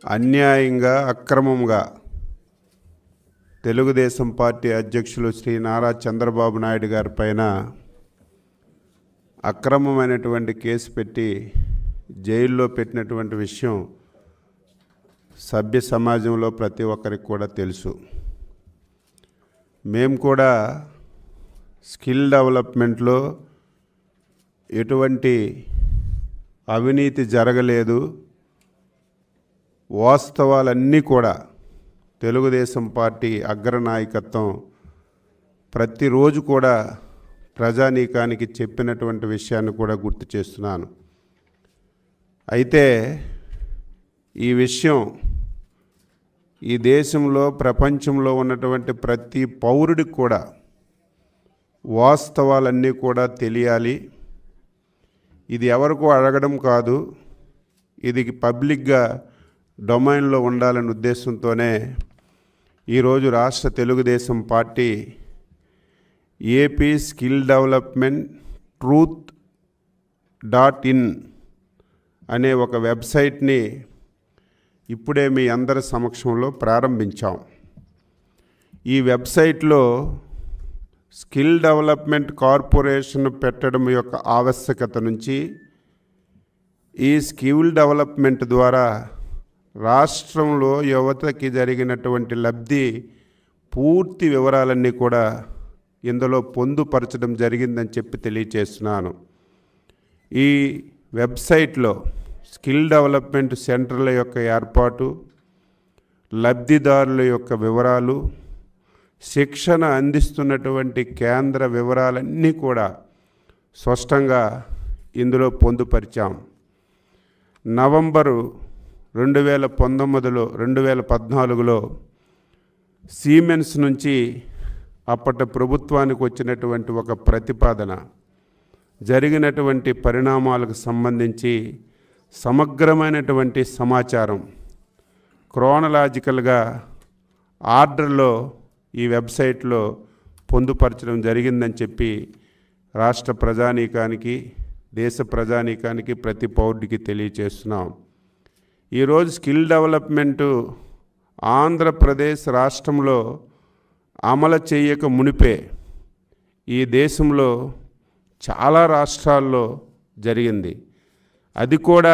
అన్యాయంగా అక్రమంగా తెలుగుదేశం పార్టీ అధ్యక్షులు శ్రీ నారా చంద్రబాబు నాయుడు గారి పైన అక్రమమైనటువంటి కేసు పెట్టి జైల్లో పెట్టినటువంటి విషయం సభ్య సమాజంలో ప్రతి ఒక్కరికి కూడా తెలుసు మేము కూడా స్కిల్ డెవలప్మెంట్లో ఎటువంటి అవినీతి జరగలేదు వాస్తవాలన్నీ కూడా తెలుగుదేశం పార్టీ అగ్రనాయకత్వం ప్రతిరోజు కూడా ప్రజానీకానికి చెప్పినటువంటి విషయాన్ని కూడా గుర్తు చేస్తున్నాను అయితే ఈ విషయం ఈ దేశంలో ప్రపంచంలో ఉన్నటువంటి ప్రతి పౌరుడికి కూడా వాస్తవాలన్నీ కూడా తెలియాలి ఇది ఎవరికో అడగడం కాదు ఇది పబ్లిక్గా డొమైన్లో ఉండాలనే ఉద్దేశంతోనే ఈరోజు రాష్ట్ర Telugu Desam party AP skill development truth dot in అనే ఒక వెబ్సైట్ని ఇప్పుడే మీ అందరి సమక్షంలో ప్రారంభించాం ఈ వెబ్సైట్లో స్కిల్ డెవలప్మెంట్ కార్పొరేషన్ పెట్టడం యొక్క ఆవశ్యకత నుంచి ఈ స్కిల్ డెవలప్మెంట్ ద్వారా రాష్ట్రంలో యువతకి జరిగినటువంటి లబ్ధి పూర్తి వివరాలన్నీ కూడా ఇందులో పొందుపరచడం జరిగిందని చెప్పి తెలియచేస్తున్నాను ఈ వెబ్సైట్లో స్కిల్ డెవలప్మెంట్ సెంటర్ల యొక్క ఏర్పాటు లబ్ధిదారుల యొక్క వివరాలు శిక్షణ అందిస్తున్నటువంటి కేంద్ర వివరాలన్నీ కూడా స్పష్టంగా ఇందులో పొందుపరిచాం నవంబరు రెండు వేల పంతొమ్మిదిలో రెండు వేల పద్నాలుగులో సీమెన్స్ నుంచి అప్పటి ప్రభుత్వానికి వచ్చినటువంటి ఒక ప్రతిపాదన జరిగినటువంటి పరిణామాలకు సంబంధించి సమగ్రమైనటువంటి సమాచారం క్రోనలాజికల్గా ఆర్డర్లో ఈ వెబ్సైట్లో పొందుపరచడం జరిగిందని చెప్పి రాష్ట్ర ప్రజానీకానికి దేశ ప్రజానీకానికి ప్రతి పౌరుడికి తెలియచేస్తున్నాం ఈరోజు స్కిల్ డెవలప్మెంటు ఆంధ్రప్రదేశ్ రాష్ట్రంలో అమలు చేయక మునిపే ఈ దేశంలో చాలా రాష్ట్రాల్లో జరిగింది అది కూడా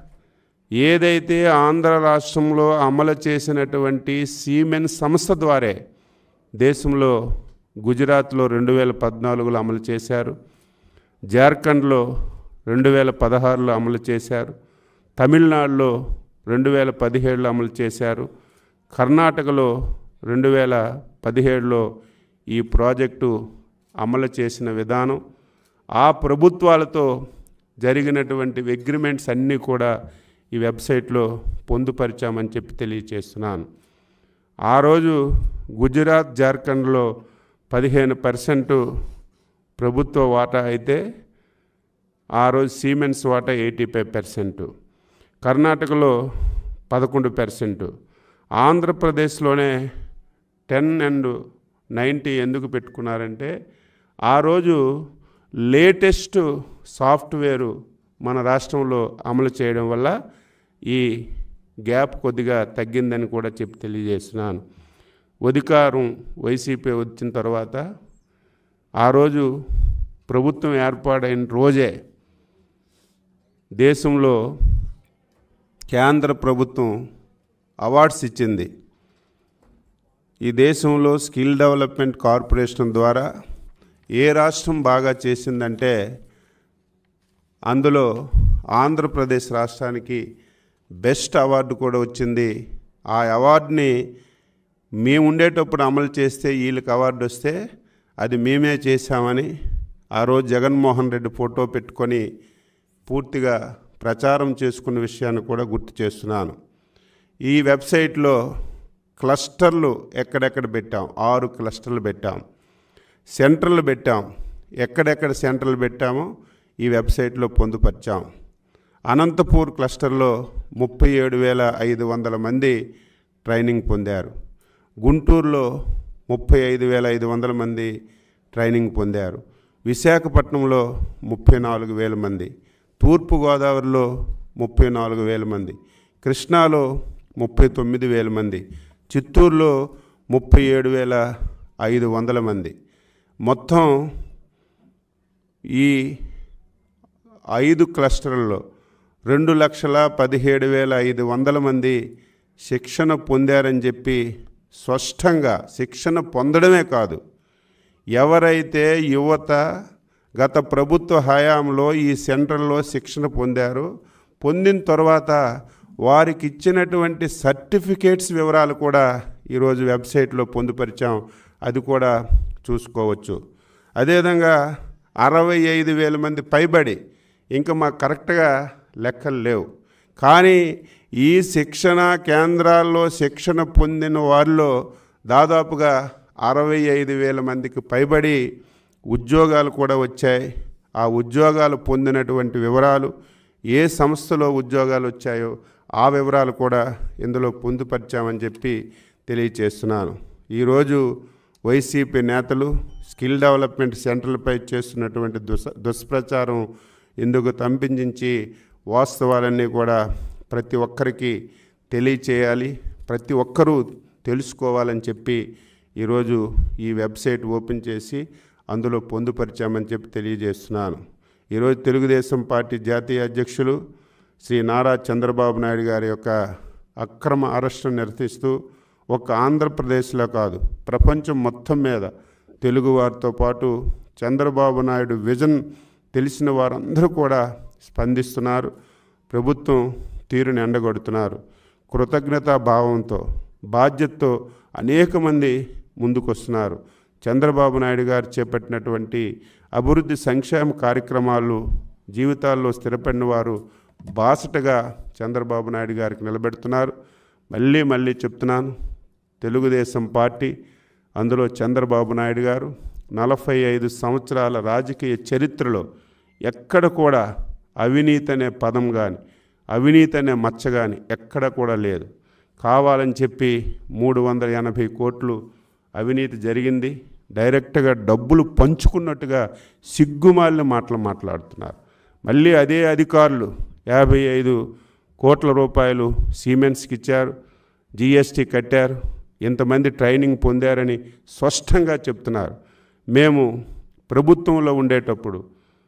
ఏదైతే ఆంధ్ర రాష్ట్రంలో అమలు చేసినటువంటి సీమెన్ సంస్థ ద్వారే దేశంలో గుజరాత్లో రెండు వేల పద్నాలుగులో అమలు చేశారు జార్ఖండ్లో రెండు వేల పదహారులో అమలు చేశారు తమిళనాడులో రెండు వేల పదిహేడులో అమలు చేశారు కర్ణాటకలో రెండు వేల పదిహేడులో ఈ ప్రాజెక్టు అమలు చేసిన విధానం ఆ ప్రభుత్వాలతో జరిగినటువంటి అగ్రిమెంట్స్ అన్నీ కూడా ఈ వెబ్సైట్లో పొందుపరిచామని చెప్పి తెలియచేస్తున్నాను ఆ రోజు గుజరాత్ జార్ఖండ్లో పదిహేను పర్సెంటు ప్రభుత్వ వాటా అయితే ఆ రోజు సీమెన్స్ వాటా ఎయిటీ ఫైవ్ పర్సెంట్ కర్ణాటకలో పదకొండు పర్సెంట్ ఆంధ్రప్రదేశ్లోనే టెన్ అండ్ నైంటీ ఎందుకు పెట్టుకున్నారంటే ఆ రోజు లేటెస్ట్ సాఫ్ట్వేరు మన రాష్ట్రంలో అమలు చేయడం వల్ల ఈ గ్యాప్ కొద్దిగా తగ్గిందని కూడా చెప్పి తెలియజేస్తున్నాను అధికారం వైసీపీ వచ్చిన తర్వాత ఆ రోజు ప్రభుత్వం ఏర్పాటైన రోజే దేశంలో కేంద్ర ప్రభుత్వం అవార్డ్స్ ఇచ్చింది ఈ దేశంలో స్కిల్ డెవలప్మెంట్ కార్పొరేషన్ ద్వారా ఏ రాష్ట్రం బాగా చేసిందంటే అందులో ఆంధ్రప్రదేశ్ రాష్ట్రానికి బెస్ట్ అవార్డు కూడా వచ్చింది ఆ అవార్డుని మేము ఉండేటప్పుడు అమలు చేస్తే వీళ్ళకి అవార్డు వస్తే అది మేమే చేశామని ఆ రోజు జగన్మోహన్ రెడ్డి ఫోటో పెట్టుకొని పూర్తిగా ప్రచారం చేసుకున్న విషయాన్ని కూడా గుర్తు చేస్తున్నాను ఈ వెబ్సైట్లో క్లస్టర్లు ఎక్కడెక్కడ పెట్టాం ఆరు క్లస్టర్లు పెట్టాం సెంటర్లు పెట్టాం ఎక్కడెక్కడ సెంటర్లు పెట్టామో ఈ వెబ్సైట్లో పొందుపరిచాం అనంతపూర్ క్లస్టర్లో ముప్పై ఏడు వేల ఐదు వందల మంది ట్రైనింగ్ పొందారు గుంటూరులో ముప్పై ఐదు వేల ఐదు వందల మంది ట్రైనింగ్ పొందారు విశాఖపట్నంలో ముప్పై నాలుగు వేల మంది తూర్పుగోదావరిలో ముప్పై నాలుగు వేల మంది కృష్ణాలో ముప్పై తొమ్మిది వేల మంది చిత్తూరులో ముప్పై ఏడు వేల ఐదు వందల మంది మొత్తం ఈ ఐదు క్లస్టర్లలో రెండు లక్షల పదిహేడు వేల ఐదు వందల మంది శిక్షణ పొందారని చెప్పి స్పష్టంగా శిక్షణ పొందడమే కాదు ఎవరైతే యువత గత ప్రభుత్వ హయాంలో ఈ సెంటర్లో శిక్షణ పొందారో పొందిన తర్వాత వారికి ఇచ్చినటువంటి సర్టిఫికేట్స్ వివరాలు కూడా ఈరోజు వెబ్సైట్లో పొందుపరిచాం అది కూడా చూసుకోవచ్చు అదేవిధంగా అరవై ఐదు వేల మంది పైబడి ఇంకా మాకు కరెక్ట్గా లెక్కలు లేవు కానీ ఈ శిక్షణ కేంద్రాల్లో శిక్షణ పొందిన వారిలో దాదాపుగా అరవై ఐదు వేల మందికి పైబడి ఉద్యోగాలు కూడా వచ్చాయి ఆ ఉద్యోగాలు పొందినటువంటి వివరాలు ఏ సంస్థలో ఉద్యోగాలు వచ్చాయో ఆ వివరాలు కూడా ఇందులో పొందుపరిచామని చెప్పి తెలియచేస్తున్నాను ఈరోజు వైసీపీ నేతలు స్కిల్ డెవలప్మెంట్ సెంటర్లపై చేస్తున్నటువంటి దుస్ దుష్ప్రచారం ఇందుకు తంపించి వాస్తవాలన్నీ కూడా ప్రతి ఒక్కరికి తెలియచేయాలి ప్రతి ఒక్కరూ తెలుసుకోవాలని చెప్పి ఈరోజు ఈ వెబ్సైట్ ఓపెన్ చేసి అందులో పొందుపరిచామని చెప్పి తెలియజేస్తున్నాను ఈరోజు తెలుగుదేశం పార్టీ జాతీయ అధ్యక్షులు శ్రీ నారా చంద్రబాబు నాయుడు గారి యొక్క అక్రమ అరెస్టును నిరసిస్తూ ఒక ఆంధ్రప్రదేశ్లో కాదు ప్రపంచం మొత్తం మీద తెలుగువారితో పాటు చంద్రబాబు నాయుడు విజన్ తెలిసిన వారందరూ కూడా స్పందిస్తున్నారు ప్రభుత్వం తీరుని ఎండగొడుతున్నారు కృతజ్ఞతా భావంతో బాధ్యతతో అనేక మంది ముందుకొస్తున్నారు చంద్రబాబు నాయుడు గారు చేపట్టినటువంటి అభివృద్ధి సంక్షేమ కార్యక్రమాలు జీవితాల్లో స్థిరపడిన వారు బాసటగా చంద్రబాబు నాయుడు గారికి నిలబెడుతున్నారు మళ్ళీ మళ్ళీ చెప్తున్నాను తెలుగుదేశం పార్టీ అందులో చంద్రబాబు నాయుడు గారు నలభై ఐదు సంవత్సరాల రాజకీయ చరిత్రలో ఎక్కడ కూడా అవినీతి అనే పదం కానీ అవినీతి అనే మచ్చ కానీ ఎక్కడ కూడా లేదు కావాలని చెప్పి మూడు వందల ఎనభై కోట్లు అవినీతి జరిగింది డైరెక్ట్గా డబ్బులు పంచుకున్నట్టుగా సిగ్గుమాలిన మాటలు మాట్లాడుతున్నారు మళ్ళీ అదే అధికారులు యాభై ఐదు కోట్ల రూపాయలు సిమెంట్స్కి ఇచ్చారు జిఎస్టీ కట్టారు ఇంతమంది ట్రైనింగ్ పొందారని స్పష్టంగా చెప్తున్నారు మేము ప్రభుత్వంలో ఉండేటప్పుడు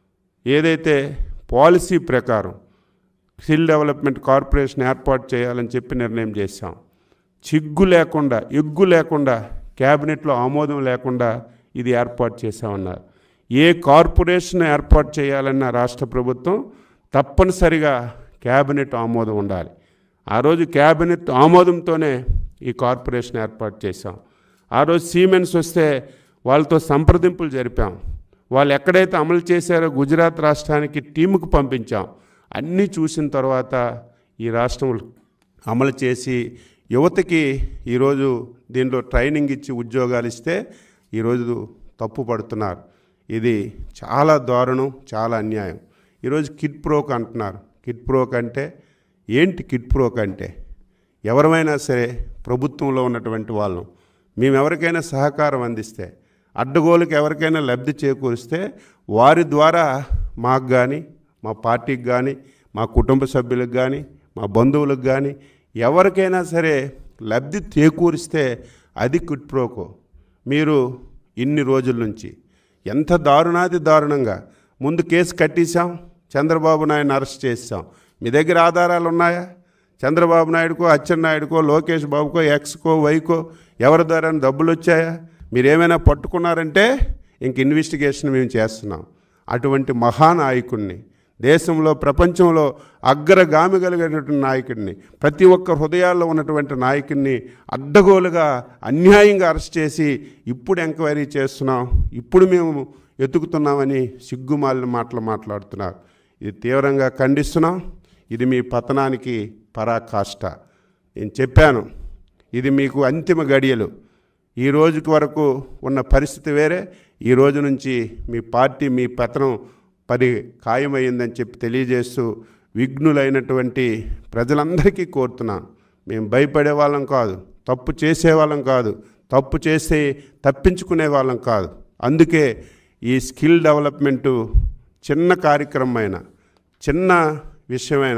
ఏదైతే పాలసీ ప్రకారం స్కిల్ డెవలప్మెంట్ కార్పొరేషన్ ఏర్పాటు చేయాలని చెప్పి నిర్ణయం చేశాం చిగ్గు లేకుండా ఎగ్గు లేకుండా క్యాబినెట్లో ఆమోదం లేకుండా ఇది ఏర్పాటు చేశామన్నారు ఏ కార్పొరేషన్ ఏర్పాటు చేయాలన్న రాష్ట్ర ప్రభుత్వం తప్పనిసరిగా క్యాబినెట్ ఆమోదం ఉండాలి ఆ రోజు క్యాబినెట్ ఆమోదంతోనే ఈ కార్పొరేషన్ ఏర్పాటు చేశాం ఆ రోజు సీమెన్స్ వస్తే వాళ్ళతో సంప్రదింపులు జరిపాం వాళ్ళు ఎక్కడైతే అమలు చేశారో గుజరాత్ రాష్ట్రానికి టీముకు పంపించాం అన్నీ చూసిన తర్వాత ఈ రాష్ట్రం అమలు చేసి యువతకి ఈరోజు దీంట్లో ట్రైనింగ్ ఇచ్చి ఉద్యోగాలు ఇస్తే ఈరోజు తప్పు పడుతున్నారు ఇది చాలా దారుణం చాలా అన్యాయం ఈరోజు కిడ్ ప్రోక్ అంటున్నారు కిడ్ ప్రోక్ అంటే ఏంటి కిడ్ ప్రోక్ అంటే ఎవరమైనా సరే ప్రభుత్వంలో ఉన్నటువంటి వాళ్ళం మేము ఎవరికైనా సహకారం అందిస్తే అడ్డగోలుకి ఎవరికైనా లబ్ధి చేకూరిస్తే వారి ద్వారా మాకు కానీ మా పార్టీకి కానీ మా కుటుంబ సభ్యులకు కానీ మా బంధువులకు కానీ ఎవరికైనా సరే లబ్ధి చేకూరిస్తే అది క్విట్ ప్రోకో మీరు ఇన్ని రోజుల నుంచి ఎంత దారుణాది దారుణంగా ముందు కేసు కట్టేశాం చంద్రబాబు నాయుడుని అరెస్ట్ చేసాం మీ దగ్గర ఆధారాలు ఉన్నాయా చంద్రబాబు నాయుడుకో అచ్చెన్నాయుడుకో లోకేష్ బాబుకో ఎక్స్కో వైకో ఎవరి ద్వారా డబ్బులు వచ్చాయా మీరేమైనా పట్టుకున్నారంటే ఇంక ఇన్వెస్టిగేషన్ మేము చేస్తున్నాం అటువంటి మహానాయకుడిని దేశంలో ప్రపంచంలో అగ్రగామి కలిగినటువంటి నాయకుడిని ప్రతి ఒక్క హృదయాల్లో ఉన్నటువంటి నాయకుడిని అడ్డగోలుగా అన్యాయంగా అరెస్ట్ చేసి ఇప్పుడు ఎంక్వైరీ చేస్తున్నాం ఇప్పుడు మేము ఎతుకుతున్నామని సిగ్గుమాలిన మాటలు మాట్లాడుతున్నారు ఇది తీవ్రంగా ఖండిస్తున్నాం ఇది మీ పతనానికి పరాకాష్ట నేను చెప్పాను ఇది మీకు అంతిమ గడియలు ఈ రోజుకి వరకు ఉన్న పరిస్థితి వేరే ఈ రోజు నుంచి మీ పార్టీ మీ పతనం పది ఖాయమైందని చెప్పి తెలియజేస్తూ విఘ్నులైనటువంటి ప్రజలందరికీ కోరుతున్నాను మేము భయపడే వాళ్ళం కాదు తప్పు చేసే వాళ్ళం కాదు తప్పు చేస్తే తప్పించుకునే వాళ్ళం కాదు అందుకే ఈ స్కిల్ డెవలప్మెంటు చిన్న కార్యక్రమమైన చిన్న విషయమైన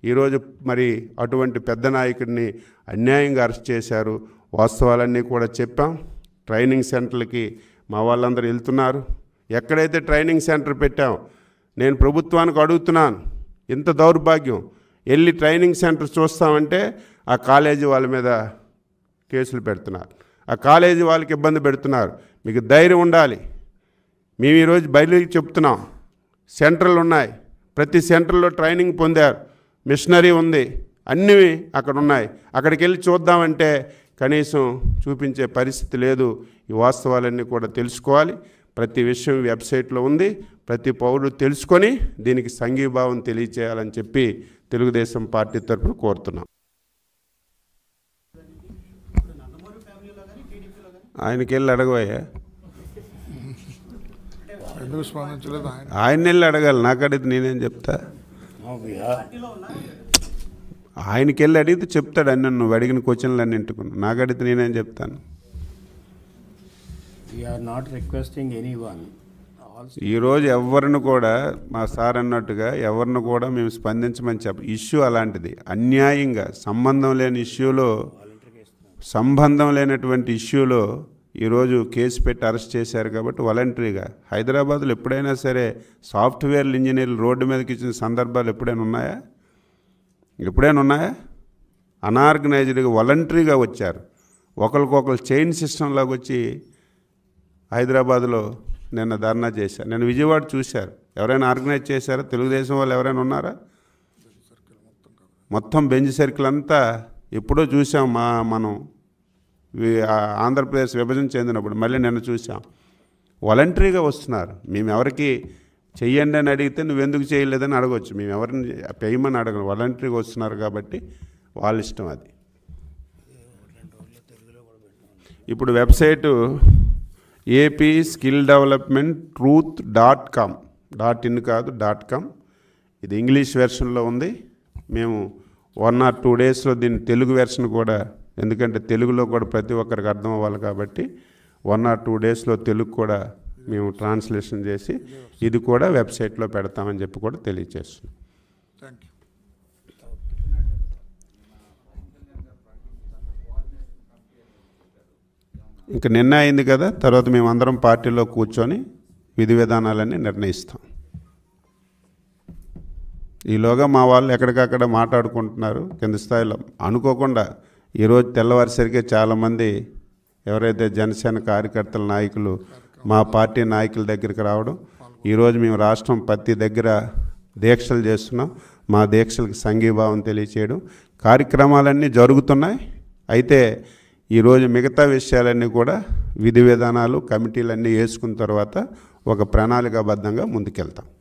ఈరోజు మరి అటువంటి పెద్ద నాయకుడిని అన్యాయంగా అరెస్ట్ చేశారు వాస్తవాలన్నీ కూడా చెప్పాం ట్రైనింగ్ సెంటర్లకి మా వాళ్ళందరూ వెళ్తున్నారు ఎక్కడైతే ట్రైనింగ్ సెంటర్ పెట్టాం నేను ప్రభుత్వానికి అడుగుతున్నాను ఇంత దౌర్భాగ్యం వెళ్ళి ట్రైనింగ్ సెంటర్ చూస్తామంటే ఆ కాలేజీ వాళ్ళ మీద కేసులు పెడుతున్నారు ఆ కాలేజీ వాళ్ళకి ఇబ్బంది పెడుతున్నారు మీకు ధైర్యం ఉండాలి మేము ఈరోజు బయలుకి చెప్తున్నాం సెంటర్లు ఉన్నాయి ప్రతి సెంటర్లో ట్రైనింగ్ పొందారు మిషనరీ ఉంది అన్నీ అక్కడ ఉన్నాయి అక్కడికి వెళ్ళి చూద్దామంటే కనీసం చూపించే పరిస్థితి లేదు ఈ వాస్తవాలన్నీ కూడా తెలుసుకోవాలి ప్రతి విషయం వెబ్సైట్లో ఉంది ప్రతి పౌరుడు తెలుసుకొని దీనికి సంఘీభావం తెలియచేయాలని చెప్పి తెలుగుదేశం పార్టీ తరఫున కోరుతున్నాం ఆయనకి వెళ్ళి అడగవయ్యా ఎందుకు స్పందించలేదు ఆయన ఆయన వెళ్ళి అడగాలి నాకు అడిగితే నేనేం చెప్తా No, we are, ఆయనకి వెళ్ళి అడిగితే చెప్తాడు అన్ని నువ్వు అడిగిన క్వశ్చన్లు అన్ని ఇంటుకున్నావు నాకు అడిగితే నేనేం చెప్తాను we are not requesting anyone. All ఈరోజు ఎవరిని కూడా మా సార్ అన్నట్టుగా ఎవరిని కూడా మేము స్పందించమని చెప్ప ఇష్యూ అలాంటిది అన్యాయంగా సంబంధం లేని ఇష్యూలో సంబంధం లేనటువంటి ఇష్యూలో ఈరోజు కేసు పెట్టి అరెస్ట్ చేశారు కాబట్టి వాలంటరీగా హైదరాబాద్లో ఎప్పుడైనా సరే సాఫ్ట్వేర్ ఇంజనీర్లు రోడ్డు మీదకి ఇచ్చిన సందర్భాలు ఎప్పుడైనా ఉన్నాయా ఎప్పుడైనా ఉన్నాయా అనార్గనైజ్డ్గా వాలంటరీగా వచ్చారు ఒకరికొకరు చైన్ సిస్టంలాగా వచ్చి హైదరాబాద్లో నిన్న ధర్నా చేశారు నేను విజయవాడ చూశారు ఎవరైనా ఆర్గనైజ్ చేశారా తెలుగుదేశం వాళ్ళు ఎవరైనా ఉన్నారా మొత్తం బెంచ్ సర్కిల్ అంతా ఎప్పుడో చూసాం మా మనం వి- ఆ ఆంధ్రప్రదేశ్ విభజన చెందినప్పుడు మళ్ళీ నిన్న చూసాం వాలంటరీగా వస్తున్నారు మేము ఎవరికి చెయ్యండి అని అడిగితే నువ్వెందుకు చేయలేదని అడగవచ్చు మేము ఎవరిని పేయమని అడగను వాలంటరీగా వస్తున్నారు కాబట్టి వాళ్ళ ఇష్టం అది ఇప్పుడు website AP skill development truth dot com dot in కాదు డాట్ కామ్ ఇది ఇంగ్లీష్ వెర్షన్లో ఉంది మేము వన్ ఆర్ టూ డేస్లో దీని తెలుగు వెర్షన్ కూడా ఎందుకంటే తెలుగులో కూడా ప్రతి ఒక్కరికి అర్థం అవ్వాలి కాబట్టి వన్ ఆర్ టూ డేస్లో తెలుగు కూడా మేము ట్రాన్స్లేషన్ చేసి ఇది కూడా వెబ్సైట్లో పెడతామని చెప్పి కూడా తెలియజేస్తున్నాం థ్యాంక్ యూ ఇంకా నిన్న అయింది కదా తర్వాత మేము అందరం పార్టీలో కూర్చొని విధి విధానాలన్నీ నిర్ణయిస్తాం ఈలోగా మా వాళ్ళు ఎక్కడికక్కడ మాట్లాడుకుంటున్నారు కింద స్థాయిలో అనుకోకుండా ఈరోజు తెల్లవారిసరికే చాలామంది ఎవరైతే జనసేన కార్యకర్తల నాయకులు మా పార్టీ నాయకుల దగ్గరికి రావడం ఈరోజు మేము రాష్ట్రం ప్రతి దగ్గర దీక్షలు చేస్తున్నాం మా దీక్షలకు సంఘీభావం తెలియచేయడం కార్యక్రమాలన్నీ జరుగుతున్నాయి అయితే ఈరోజు మిగతా విషయాలన్నీ కూడా విధి విధానాలు కమిటీలన్నీ వేసుకున్న తర్వాత ఒక ప్రణాళికాబద్ధంగా ముందుకెళ్తాం